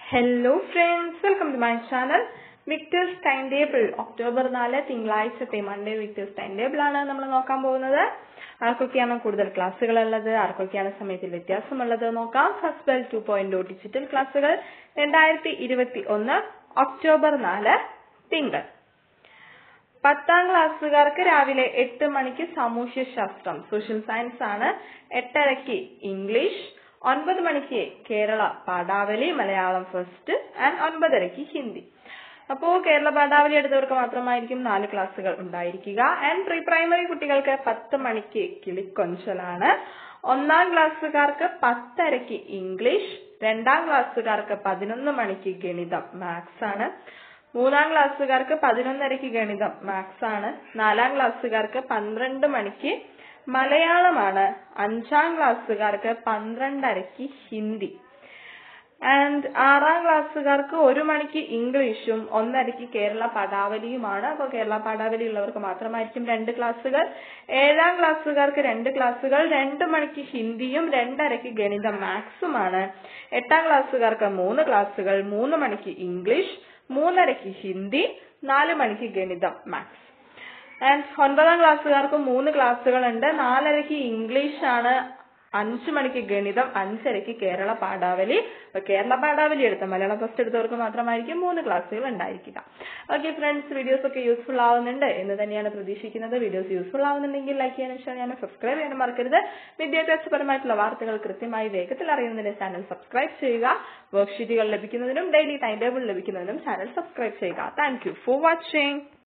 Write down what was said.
hello friends welcome to my channel Victers time table October നാല് തിങ്കളാഴ്ചത്തെ Monday Victers time table ആണ് നമ്മൾ നോക്കാൻ പോകുന്നത് ആർക്കൊക്കെയാണ് കൂടുതൽ ക്ലാസ്സുകൾ ഉള്ളത് ആർക്കൊക്കെയാണ് സമയത്തിൽ വ്യത്യാസമുള്ളത് നോക്കാം first bell two point digital ക്ലാസ്സുകൾ രണ്ടായിരത്തി ഇരുപത്തി ഒന്ന് ഒക്ടോബർ നാല് തിങ്കൾ പത്താം ക്ലാസ്സുകാർക്ക് രാവിലെ എട്ട് മണിക്ക് സാമൂഹ്യ ശാസ്ത്രം സോഷ്യൽ സയൻസ് ആണ് എട്ടരയ്ക്ക് ഇംഗ്ലീഷ് ഒൻപത് മണിക്ക് കേരള പാഠാവലി മലയാളം ഫസ്റ്റ് ആൻഡ് ഒൻപതരയ്ക്ക് ഹിന്ദി അപ്പോ കേരള പാഠാവലി എടുത്തവർക്ക് മാത്രമായിരിക്കും നാല് ക്ലാസ്സുകൾ ഉണ്ടായിരിക്കുക ആൻഡ് പ്രീ പ്രൈമറി കുട്ടികൾക്ക് പത്ത് മണിക്ക് കിളിക്കൊഞ്ചലാണ് ഒന്നാം ക്ലാസ്സുകാർക്ക് പത്തരയ്ക്ക് ഇംഗ്ലീഷ് രണ്ടാം ക്ലാസ്സുകാർക്ക് പതിനൊന്ന് മണിക്ക് ഗണിതം മാത്സ് ആണ് മൂന്നാം ക്ലാസ്സുകാർക്ക് പതിനൊന്നരയ്ക്ക് ഗണിതം മാത്സ് ആണ് നാലാം ക്ലാസ്സുകാർക്ക് പന്ത്രണ്ട് മണിക്ക് മലയാളമാണ് അഞ്ചാം ക്ലാസ്സുകാർക്ക് പന്ത്രണ്ടരയ്ക്ക് ഹിന്ദി ആൻഡ് ആറാം ക്ലാസ്സുകാർക്ക് ഒരു മണിക്ക് ഇംഗ്ലീഷും ഒന്നരയ്ക്ക് കേരള പദാവലിയുമാണ് അപ്പോൾ കേരള പദാവലി ഉള്ളവർക്ക് മാത്രമായിരിക്കും രണ്ട് ക്ലാസ്സുകൾ ഏഴാം ക്ലാസ്സുകാർക്ക് രണ്ട് ക്ലാസ്സുകൾ രണ്ട് മണിക്ക് ഹിന്ദിയും രണ്ടരയ്ക്ക് ഗണിതം മാത്സുമാണ് എട്ടാം ക്ലാസ്സുകാർക്ക് മൂന്ന് ക്ലാസ്സുകൾ മൂന്ന് മണിക്ക് ഇംഗ്ലീഷ് മൂന്നരയ്ക്ക് ഹിന്ദി നാല് മണിക്ക് ഗണിതം മാത്സ് ആൻഡ് ഒൻപതാം ക്ലാസ്സുകാർക്ക് മൂന്ന് ക്ലാസ്സുകളുണ്ട് നാലരയ്ക്ക് ഇംഗ്ലീഷ് ആണ് അഞ്ചു മണിക്ക് ഗണിതം അഞ്ചരയ്ക്ക് കേരള പാഠാവലി അപ്പൊ കേരള പാഠാവലി എടുത്ത മലയാളം ഫസ്റ്റ് എടുത്തവർക്ക് മാത്രമായിരിക്കും മൂന്ന് ക്ലാസ്സുകൾ ഉണ്ടായിരിക്കുക ഓക്കെ ഫ്രണ്ട്സ് വീഡിയോസ് ഒക്കെ യൂസ്ഫുൾ ആവുന്നുണ്ട് എന്ന് തന്നെയാണ് പ്രതീക്ഷിക്കുന്നത് വീഡിയോസ് യൂസ്ഫുൾ ആവുന്നുണ്ടെങ്കിൽ ലൈക്ക് ചെയ്യാനും ഷെയർ ചെയ്യാനും സബ്സ്ക്രൈബ് ചെയ്യാനും മറക്കരുത് വിദ്യാഭ്യാസപരമായിട്ടുള്ള വാർത്തകൾ കൃത്യമായി വേഗത്തിൽ അറിയുന്നതിന് ചാനൽ സബ്സ്ക്രൈബ് ചെയ്യുക വർക്ക്ഷീറ്റുകൾ ലഭിക്കുന്നതിനും ഡെയിലി ടൈം ടേബിൾ ലഭിക്കുന്നതിനും ചാനൽ സബ്സ്ക്രൈബ് ചെയ്യുക താങ്ക് യു ഫോർ വാച്ചിങ്